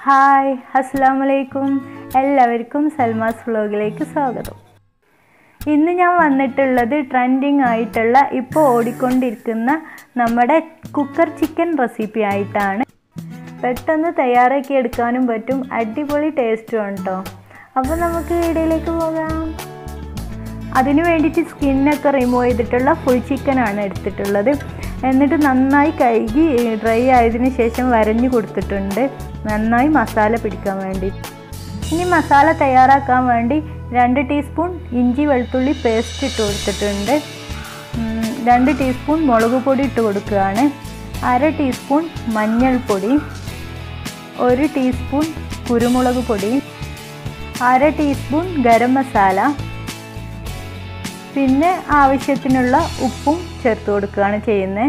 hi അസ്സാം വലൈക്കും എല്ലാവർക്കും സൽമാസ് വ്ലോഗിലേക്ക് സ്വാഗതം ഇന്ന് ഞാൻ വന്നിട്ടുള്ളത് ട്രെൻഡിങ് ആയിട്ടുള്ള ഇപ്പോൾ ഓടിക്കൊണ്ടിരിക്കുന്ന നമ്മുടെ കുക്കർ ചിക്കൻ റെസിപ്പി ആയിട്ടാണ് പെട്ടെന്ന് തയ്യാറാക്കി എടുക്കാനും പറ്റും അടിപൊളി ടേസ്റ്റും കേട്ടോ അപ്പോൾ നമുക്ക് വീഡിയോയിലേക്ക് പോകാം അതിന് വേണ്ടിയിട്ട് സ്കിന്നൊക്കെ റിമൂവ് ചെയ്തിട്ടുള്ള ഫുൾ ചിക്കനാണ് എടുത്തിട്ടുള്ളത് എന്നിട്ട് നന്നായി കഴുകി ഡ്രൈ ആയതിനു ശേഷം വരഞ്ഞു കൊടുത്തിട്ടുണ്ട് നന്നായി മസാല പിടിക്കാൻ വേണ്ടി ഇനി മസാല തയ്യാറാക്കാൻ വേണ്ടി രണ്ട് ടീസ്പൂൺ ഇഞ്ചി വെളുത്തുള്ളി പേസ്റ്റ് ഇട്ട് കൊടുത്തിട്ടുണ്ട് ഉം, രണ്ട് ടീസ്പൂൺ മുളക് പൊടി ഇട്ട് കൊടുക്കുകയാണ് അര ടീസ്പൂൺ മഞ്ഞൾപ്പൊടി ഒരു ടീസ്പൂൺ കുരുമുളക് പൊടി അര ടീസ്പൂൺ ഗരം മസാല പിന്നെ ആവശ്യത്തിനുള്ള ഉപ്പും ചേർത്ത് കൊടുക്കുകയാണ് ചെയ്യുന്നത്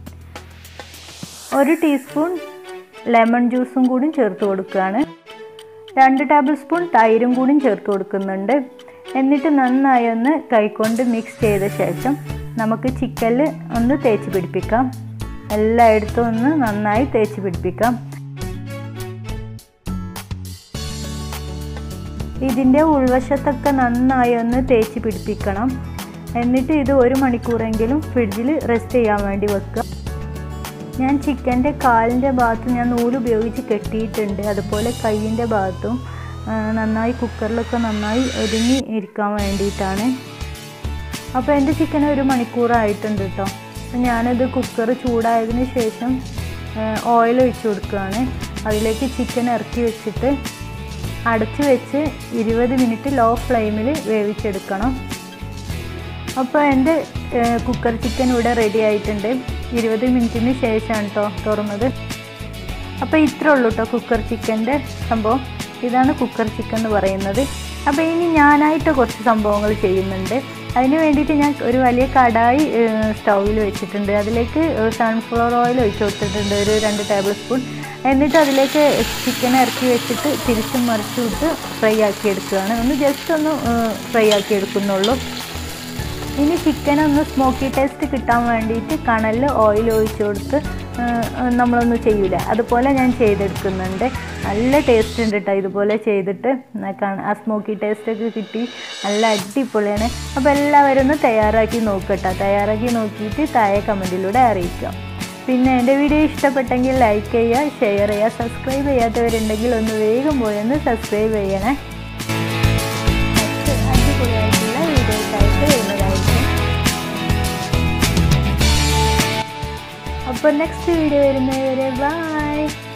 ഒരു ടീസ്പൂൺ ലെമൺ ജ്യൂസും കൂടി ചേർത്ത് കൊടുക്കുകയാണ് രണ്ട് ടേബിൾ സ്പൂൺ തൈരും കൂടി ചേർത്ത് കൊടുക്കുന്നുണ്ട് എന്നിട്ട് നന്നായി ഒന്ന് കൈകൊണ്ട് മിക്സ് ചെയ്ത ശേഷം നമുക്ക് ചിക്കനിൽ ഒന്ന് തേച്ച് പിടിപ്പിക്കാം എല്ലായിടത്തും ഒന്ന് നന്നായി തേച്ച് പിടിപ്പിക്കാം ഇതിൻ്റെ ഉൾവശത്തൊക്കെ നന്നായി ഒന്ന് തേച്ച് പിടിപ്പിക്കണം എന്നിട്ട് ഇത് ഒരു മണിക്കൂറെങ്കിലും ഫ്രിഡ്ജിൽ റെസ്റ്റ് ചെയ്യാൻ വേണ്ടി വെക്കുക ഞാൻ ചിക്കൻ്റെ കാലിൻ്റെ ഭാഗത്ത് ഞാൻ നൂല് ഉപയോഗിച്ച് കെട്ടിയിട്ടുണ്ട് അതുപോലെ കൈയിൻ്റെ ഭാഗത്തും ആ, നന്നായി കുക്കറിലൊക്കെ നന്നായി ഒതുങ്ങി ഇരിക്കാൻ വേണ്ടിയിട്ടാണ് അപ്പോൾ എൻ്റെ ചിക്കൻ ഒരു മണിക്കൂറായിട്ടുണ്ട് കേട്ടോ അപ്പോൾ ഞാനിത് കുക്കർ ചൂടായതിന് ശേഷം ഓയിൽ ഒഴിച്ച് കൊടുക്കുകയാണ് അതിലേക്ക് ചിക്കൻ ഇറക്കി വെച്ചിട്ട് അടച്ച് വെച്ച് ഇരുപത് മിനിറ്റ് ലോ ഫ്ലെയിമിൽ വേവിച്ചെടുക്കണം അപ്പോൾ എൻ്റെ കുക്കർ ചിക്കൻ ഇവിടെ റെഡി ആയിട്ടുണ്ട് ഇരുപത് മിനിറ്റിന് ശേഷമാണ് കേട്ടോ തുറന്നത് അപ്പോൾ ഇത്രേ ഉള്ളൂ കേട്ടോ കുക്കർ ചിക്കൻ്റെ സംഭവം ഇതാണ് കുക്കർ ചിക്കൻ എന്ന് പറയുന്നത് അപ്പോൾ ഇനി ഞാനായിട്ട് കുറച്ച് സംഭവങ്ങൾ ചെയ്യുന്നുണ്ട് അതിന് വേണ്ടിയിട്ട് ഞാൻ ഒരു വലിയ കടായി സ്റ്റൗവിൽ വെച്ചിട്ടുണ്ട് അതിലേക്ക് സൺഫ്ലവർ ഓയിൽ ഒഴിച്ച് കൊടുത്തിട്ടുണ്ട് ഒരു രണ്ട് ടേബിൾ സ്പൂൺ എന്നിട്ട് അതിലേക്ക് ചിക്കൻ ഇറക്കി വെച്ചിട്ട് തിരിച്ചും മറിച്ചും ഇട്ട് ഫ്രൈ ആക്കി എടുക്കുകയാണ് ഒന്ന് ജസ്റ്റ് ഒന്ന് ഫ്രൈ ആക്കി എടുക്കുന്നുള്ളൂ ഇനി ചിക്കൻ ഒന്ന് സ്മോക്കി ടേസ്റ്റ് കിട്ടാൻ വേണ്ടിയിട്ട് കണലിൽ ഓയിൽ ഒഴിച്ച് കൊടുത്ത് ആ, നമ്മളൊന്ന് ചെയ്യൂല അതുപോലെ ഞാൻ ചെയ്തെടുക്കുന്നുണ്ട് നല്ല ടേസ്റ്റ് ഉണ്ട് കേട്ടോ ഇതുപോലെ ചെയ്തിട്ട് ആ കണ- ആ സ്മോക്കി ടേസ്റ്റ് ഒക്കെ കിട്ടി നല്ല അടിപൊളിയാണ് അപ്പോൾ എല്ലാവരും ഒന്ന് തയ്യാറാക്കി നോക്കട്ടോ തയ്യാറാക്കി നോക്കിയിട്ട് താഴെ കമൻറ്റിലൂടെ അറിയിക്കാം പിന്നെ എൻ്റെ വീഡിയോ ഇഷ്ടപ്പെട്ടെങ്കിൽ ലൈക്ക് ചെയ്യുക ഷെയർ ചെയ്യുക സബ്സ്ക്രൈബ് ചെയ്യാത്തവരുണ്ടെങ്കിൽ ഒന്ന് വേഗം പോയി ഒന്ന് സബ്സ്ക്രൈബ് ചെയ്യണേ നെക്സ്റ്റ് അടിപൊളിയായിട്ടുള്ള വീഡിയോസായിട്ട് വരുന്നതായിരിക്കും അപ്പോൾ നെക്സ്റ്റ് വീഡിയോ വരുന്നവരെ ബൈ